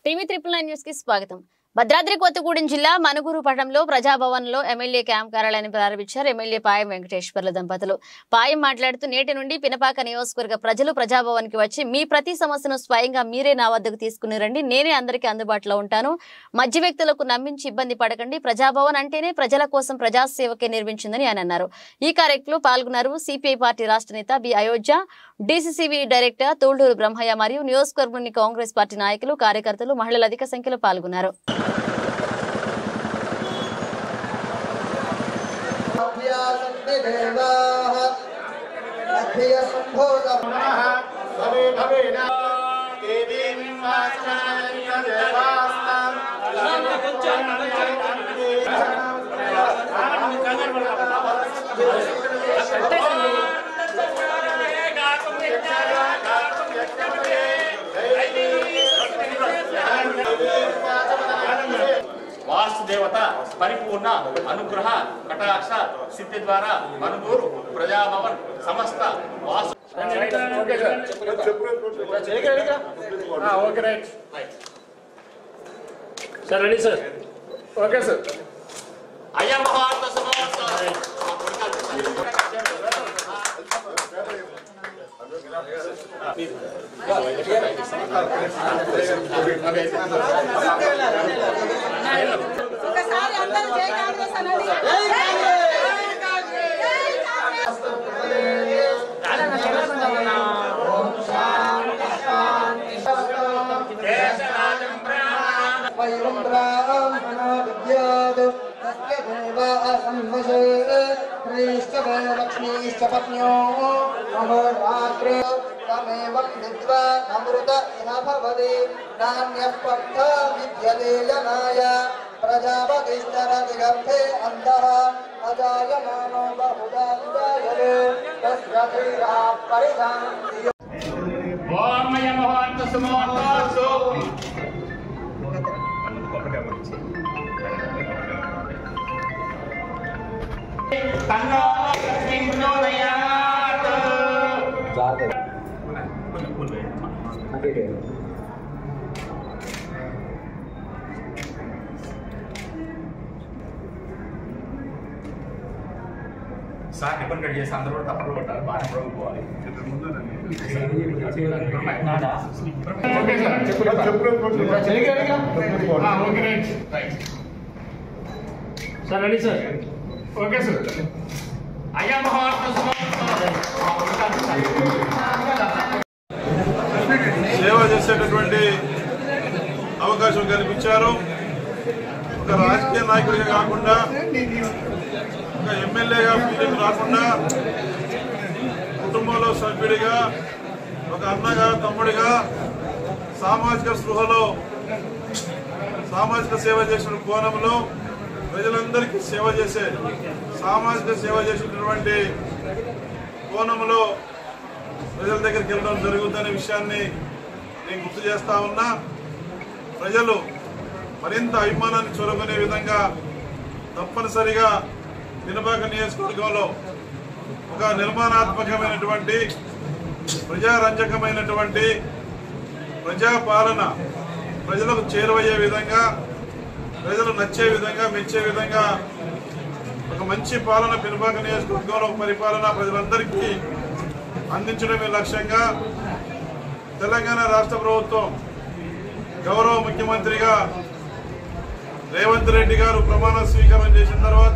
TV triple nine news కి స్వాగతం భద్రాద్రి కొత్తగూడెం జిల్లా మనుగురు పట్టణంలో ప్రజాభవన్ లో ఎమ్మెల్యే క్యాంప్ కార్యాలయాన్ని ప్రారంభించారు ఎమ్మెల్యే పాయం వెంకటేశ్వర్ల దంపతులు పాయం మాట్లాడుతూ నేటి నుండి పినపాక నియోజకవర్గ ప్రజలు ప్రజాభవన్ కి వచ్చి మీ ప్రతి సమస్యను స్వయంగా మీరే నా వద్దకు తీసుకుని రండి నేనే అందరికీ అందుబాటులో ఉంటాను మధ్య వ్యక్తులకు నమ్మించి ఇబ్బంది పడకండి ప్రజాభవన్ అంటేనే ప్రజల కోసం ప్రజాసేవకే నిర్మించిందని ఆయన అన్నారు ఈ కార్యక్రమంలో పాల్గొన్నారు సిపిఐ పార్టీ రాష్ట్ర నేత B Ayodhya DCCB director Tolluru Brahmaiah మరియు నియోజకవర్గంలోని కాంగ్రెస్ పార్టీ నాయకులు కార్యకర్తలు మహిళలు అధిక సంఖ్యలో పాల్గొన్నారు देवाः अध्ययसम्भोगम् भवे भवेन देवीं वाचनानि देवास्तां వాసుదేవత పరిపూర్ణ అనుగ్రహ కటాక్ష సిద్ధి ద్వారా మనుగూరు ప్రజాభవన్ సమస్త వాసు okay right sir ready sir okay sir అయం భారత సమోత్సవ ఒకసారి అందరూ జై కాంగ్రెస్ అనండి वैरं ब्राह्मणो विद्यात् तस्य देवा संवशे ह्रीश्च वे लक्ष्मीश्च पत्न्यो अहोरात्रे तमेवं विद्वान् अमृत इह भवति नान्यः पट्ट विद्यते जनाय प्रजापतिश्चरति गर्भे अन्धः अजायमानो बहुधा विजायते तस्य धीराः परिधान्ति ఓం అయం భారత సమోత్సవ తన్నో లక్ష్మీ ప్రచోదయాత్ సార్ రిబ్బన్ కట్ చేసి అందరూ కూడా తప్పలు కొట్టాలి బాగా కూడా పోవాలి sir ready sir okay sir అయం భారత సేవ చేసేటటువంటి అవకాశం కల్పించారు ఒక రాజకీయ నాయకుడిగా కాకుండా ఒక ఎమ్మెల్యేగా ఫీలింగ్ రాకుండా కుటుంబంలో సభ్యుడిగా ఒక అన్నగా తమ్ముడిగా సామాజిక స్పృహలో సామాజిక సేవ చేసిన కోణంలో ప్రజలందరికీ సేవ చేసే సామాజిక సేవ చేసినటువంటి కోణంలో ప్రజల దగ్గరికి వెళ్ళడం జరుగుతుందనే విషయాన్ని నేను గుర్తు చేస్తా ఉన్నా ప్రజలు మరింత అభిమానాన్ని చొరగొనే విధంగా తప్పనిసరిగా వినబాక నియోజకవర్గంలో ఒక నిర్మాణాత్మకమైనటువంటి ప్రజారంజకమైనటువంటి ప్రజాపాలన ప్రజలకు చేరువయ్యే విధంగా ప్రజలు నచ్చే విధంగా మెచ్చే విధంగా ఒక మంచి పాలన పినపాక నియోజకవర్గంలో ఒక పరిపాలన ప్రజలందరికీ అందించడమే లక్ష్యంగా తెలంగాణ రాష్ట్ర ప్రభుత్వం గౌరవ ముఖ్యమంత్రిగా రేవంత్ రెడ్డి గారు ప్రమాణ స్వీకారం చేసిన తర్వాత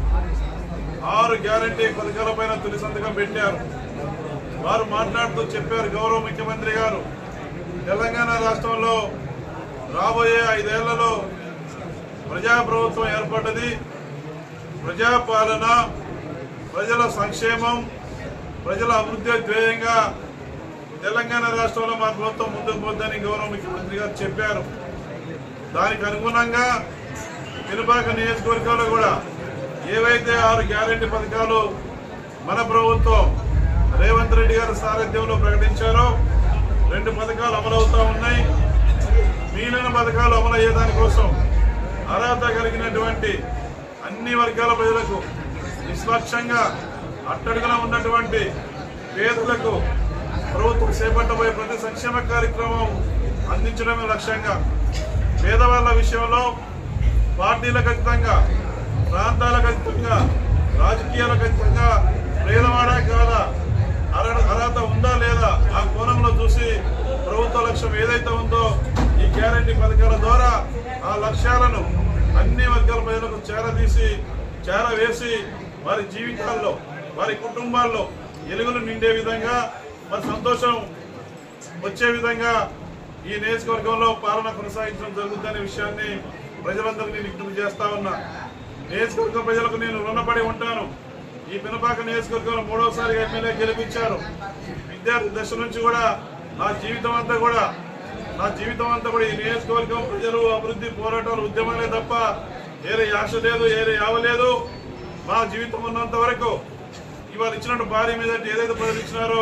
ఆరు గ్యారంటీ పథకాలపైన తొలి సంతకం పెట్టారు వారు మాట్లాడుతూ చెప్పారు గౌరవ ముఖ్యమంత్రి గారు తెలంగాణ రాష్ట్రంలో రాబోయే ఐదేళ్లలో ప్రజాప్రభుత్వం ఏర్పడ్డది ప్రజాపాలన ప్రజల సంక్షేమం ప్రజల అభివృద్ధి ధ్యేయంగా తెలంగాణ రాష్ట్రంలో మా ప్రభుత్వం ముందుకు పోద్దని గౌరవ ముఖ్యమంత్రి గారు చెప్పారు దానికి అనుగుణంగా పినపాక నియోజకవర్గంలో కూడా ఏవైతే ఆరు గ్యారెంటీ పథకాలు మన ప్రభుత్వం రేవంత్ రెడ్డి గారి సారథ్యంలో ప్రకటించారో రెండు పథకాలు అమలవుతా ఉన్నాయి మిగిలిన పథకాలు అమలు అయ్యేదాని కోసం అర్హత కలిగినటువంటి అన్ని వర్గాల ప్రజలకు నిష్పక్షంగా అట్టడుగున ఉన్నటువంటి పేదలకు ప్రభుత్వం చేపట్టబోయే ప్రతి సంక్షేమ కార్యక్రమం అందించడమే లక్ష్యంగా పేదవాళ్ళ విషయంలో పార్టీలకు అతీతంగా ప్రాంతాలకు అతీతంగా రాజకీయాలకు అతీతంగా పేదవాడా కాదా అర్హత అర్హత ఉందా లేదా ఆ కోణంలో చూసి ప్రభుత్వ లక్ష్యం ఏదైతే ఉందో ఈ గ్యారంటీ పథకాల ద్వారా ఆ లక్ష్యాలను అన్ని వర్గాల ప్రజలకు చేరదీసి చేరవేసి వారి జీవితాల్లో వారి కుటుంబాల్లో ఎలుగులు నిండే విధంగా మరి సంతోషం వచ్చే విధంగా ఈ నియోజకవర్గంలో పాలన కొనసాగించడం జరుగుతుందనే విషయాన్ని ప్రజలందరినీ విజ్ఞప్తి చేస్తా ఉన్నా నియోజకవర్గ ప్రజలకు నేను రుణపడి ఉంటాను ఈ పినపాక నియోజకవర్గంలో మూడవసారి ఎమ్మెల్యే గెలిపించారు విద్యార్థి దశ నుంచి కూడా నా జీవితం అంతా కూడా నా జీవితం అంతా కూడా ఈ నియోజకవర్గం ప్రజలు అభివృద్ధి పోరాటాలు ఉద్యమాలే తప్ప ఏరే ఆశ లేదు ఏరే యావ లేదు మా జీవితం ఉన్నంత వరకు ఇవాళ ఇచ్చినట్టు భారీ మెజార్టీ ఏదైతే ప్రజలు ఇచ్చినారో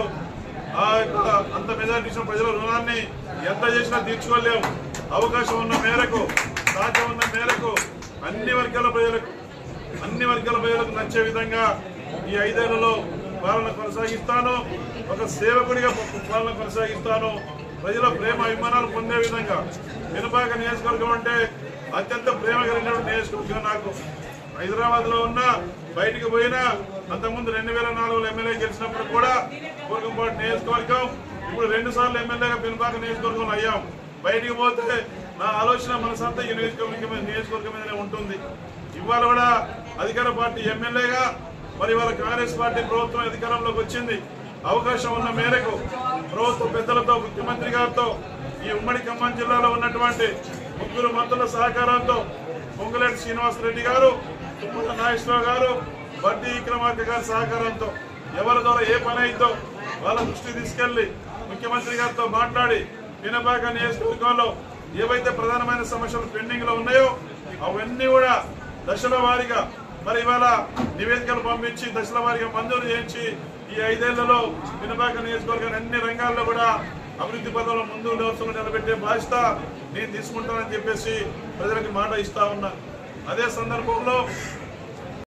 ఆ యొక్క అంత మెజార్టీ ఇచ్చిన ప్రజల రుణాన్ని ఎంత చేసినా తీర్చుకోలేము అవకాశం ఉన్న మేరకు సాధ్యం ఉన్న మేరకు అన్ని వర్గాల ప్రజలకు అన్ని వర్గాల ప్రజలకు నచ్చే విధంగా ఈ ఐదేళ్లలో పాలన కొనసాగిస్తాను ఒక సేవకుడిగా పాలన కొనసాగిస్తాను ప్రజల ప్రేమ అభిమానాలు పొందే విధంగా వినపాక నియోజకవర్గం అంటే అత్యంత ప్రేమ కలిగినటువంటి నియోజకవర్గం నాకు హైదరాబాద్ లో ఉన్నా బయటికి పోయినా అంతకుముందు రెండు వేల నాలుగులో ఎమ్మెల్యే గెలిచినప్పుడు కూడా కూరకంపాటి నియోజకవర్గం ఇప్పుడు రెండు సార్లు ఎమ్మెల్యేగా పినపాక నియోజకవర్గంలో అయ్యాం బయటికి పోతే నా ఆలోచన మనసంతా ఈ నియోజకవర్గం మీద నియోజకవర్గం మీదనే ఉంటుంది ఇవాళ కూడా అధికార పార్టీ ఎమ్మెల్యేగా మరి ఇవాళ కాంగ్రెస్ పార్టీ ప్రభుత్వం అధికారంలోకి వచ్చింది అవకాశం ఉన్న మేరకు ప్రభుత్వ పెద్దలతో ముఖ్యమంత్రి గారితో ఈ ఉమ్మడి ఖమ్మం జిల్లాలో ఉన్నటువంటి ముగ్గురు మంత్రుల సహకారంతో పొంగులేటి శ్రీనివాసరెడ్డి గారు తుమ్మల నాగేశ్వరరావు గారు బడ్డీ విక్రమార్క గారి సహకారంతో ఎవరి ద్వారా ఏ పని అయిందో వాళ్ళ దృష్టి తీసుకెళ్లి ముఖ్యమంత్రి గారితో మాట్లాడి పినపాక నియోజకవర్గంలో ఏవైతే ప్రధానమైన సమస్యలు పెండింగ్ లో ఉన్నాయో అవన్నీ కూడా దశల వారీగా మరి ఇవాళ నివేదికలు పంపించి దశల వారీగా మంజూరు చేయించి ఈ ఐదేళ్లలో పినపాక నియోజకవర్గాన్ని అన్ని రంగాల్లో కూడా అభివృద్ధి పదంలో ముందు వరుసలో నిలబెట్టే బాధ్యత నేను తీసుకుంటానని చెప్పేసి ప్రజలకు మాట ఇస్తా ఉన్నా అదే సందర్భంలో